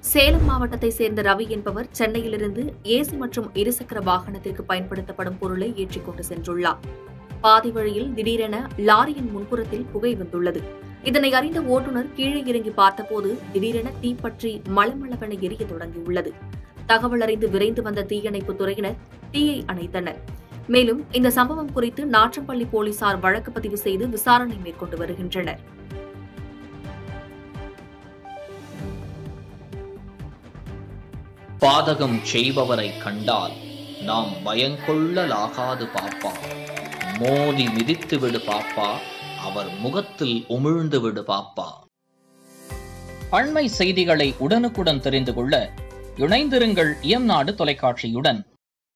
சேலம் மாவட்டத்தை சேர்ந்த ரவி என்பவர் சென்னையிலிருந்து ஏசி மற்றும் இருசக்கர வாகனத்திற்கு பயன்படுத்தப்படும் பொருளை ஏற்றிக் கொண்டு சென்றுள்ளார் பாதி வழியில் திடீரென லாரியின் முன்புறத்தில் புகை வந்துள்ளது இதனை அறிந்த ஓட்டுநர் கீழே இறங்கி பார்த்தபோது திடீரென தீப்பற்றி மளமளவென எரிய தொடங்கியுள்ளது தகவல் அறிந்து விரைந்து வந்த தீயணைப்புத் துறையினர் தீயை அணைத்தனர் மேலும் இந்த சம்பவம் குறித்து நாற்றம்பள்ளி போலீசார் வழக்கு பதிவு செய்து விசாரணை மேற்கொண்டு வருகின்றனர் பாதகம் செய்பவரை கண்டால் நாம் பயங்கொள்ளலாகாது பாப்பா மோதி மிதித்து விடு பாப்பா அவர் முகத்தில் உமிழ்ந்து விடு பாப்பா அண்மை செய்திகளை உடனுக்குடன் தெரிந்து கொள்ள இணைந்திருங்கள் இயம்நாடு தொலைக்காட்சியுடன்